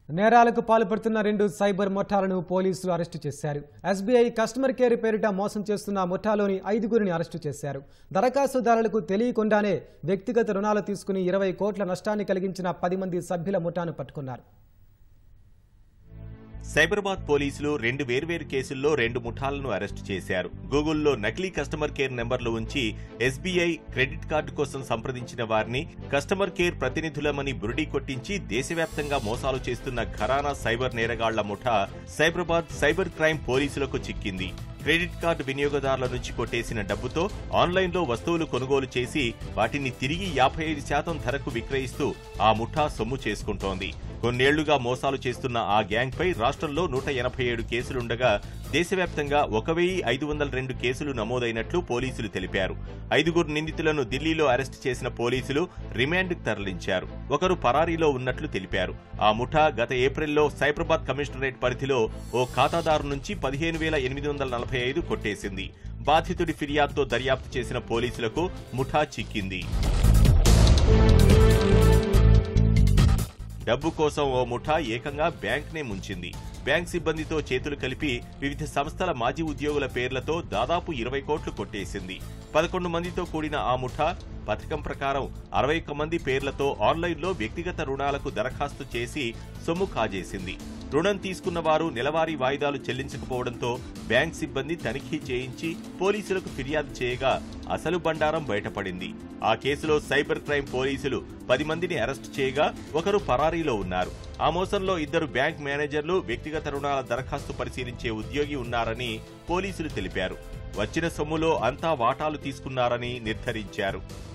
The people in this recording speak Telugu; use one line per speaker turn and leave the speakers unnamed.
నేరాలకు పాల్పడుతున్న రెండు సైబర్ ముఠాలను పోలీసులు అరెస్టు చేశారు ఎస్బీఐ కస్టమర్ కేర్ పేరిట మోసం చేస్తున్న ముఠాలోని ఐదుగురిని అరెస్టు చేశారు దరఖాస్తుదారులకు తెలియకుండానే వ్యక్తిగత రుణాలు తీసుకుని ఇరవై కోట్ల నష్టాన్ని కలిగించిన పది మంది సభ్యుల ముఠాను పట్టుకున్నారు
సైబరాబాద్ పోలీసులు రెండు వేర్వేరు కేసుల్లో రెండు ముఠాలను అరెస్టు చేశారు గూగుల్లో నకిలీ కస్టమర్ కేర్ నెంబర్లు ఉంచి ఎస్బీఐ క్రెడిట్ కార్డు కోసం సంప్రదించిన వారిని కస్టమర్ కేర్ ప్రతినిధులమని బురిడీ కొట్టించి దేశవ్యాప్తంగా మోసాలు చేస్తున్న ఘరానా సైబర్ నేరగాళ్ల ముఠా సైబరాబాద్ సైబర్ క్రైమ్ పోలీసులకు చిక్కింది క్రెడిట్ కార్డు వినియోగదారుల నుంచి కొట్టేసిన డబ్బుతో ఆన్లైన్లో వస్తువులు కొనుగోలు చేసి వాటిని తిరిగి యాభై ఐదు శాతం ధరకు విక్రయిస్తూ ఆ ముఠా సొమ్ము చేసుకుంటోంది కొన్నేళ్లుగా మోసాలు చేస్తున్న ఆ గ్యాంగ్ పై రాష్ట్రంలో నూట ఎనభై ఏడు కేసులుండగా దేశవ్యాప్తంగా ఒక వెయ్యి ఐదు వందల రెండు కేసులు నమోదైనట్లు పోలీసులు తెలిపారు ఐదుగురు నిందితులను ఢిల్లీలో అరెస్టు చేసిన పోలీసులు రిమాండ్కు తరలించారు ఒకరు పరారీలో ఉన్నట్లు తెలిపారు ఆ ముఠా గత ఏప్రిల్లో సైబరాబాద్ కమిషనరేట్ పరిధిలో ఓ ఖాతాదారు నుంచి పదిహేను వేల ఎనిమిది వందల నలభై ఐదు కొట్టేసింది బాధితుడి ఫిర్యాదుతో దర్యాప్తు చేసిన పోలీసులకు ముఠా చిక్కింది డబ్బు కోసం ఓ ముఠా ఏకంగా బ్యాంక్నే ముంచింది బ్యాంక్ సిబ్బందితో చేతులు కలిపి వివిధ సంస్థల మాజీ ఉద్యోగుల పేర్లతో దాదాపు ఇరవై కోట్లు కొట్టేసింది పదకొండు మందితో కూడిన ఆ ముఠా పథకం ప్రకారం అరవై ఒక్క మంది పేర్లతో ఆన్లైన్లో వ్యక్తిగత రుణాలకు దరఖాస్తు చేసి సొమ్ము కాజేసింది రుణం తీసుకున్న వారు నెలవారీ వాయిదాలు చెల్లించకపోవడంతో బ్యాంక్ సిబ్బంది తనిఖీ చేయించి పోలీసులకు ఫిర్యాదు చేయగా అసలు బండారం బయటపడింది ఆ కేసులో సైబర్ క్రైమ్ పోలీసులు పది మందిని అరెస్టు చేయగా ఒకరు పరారీలో ఉన్నారు ఆ మోసంలో ఇద్దరు బ్యాంక్ మేనేజర్లు వ్యక్తిగత రుణాల దరఖాస్తు పరిశీలించే ఉద్యోగి ఉన్నారని పోలీసులు తెలిపారు వచ్చిన సొమ్ములో అంతా వాటాలు తీసుకున్నారని నిర్ధారించారు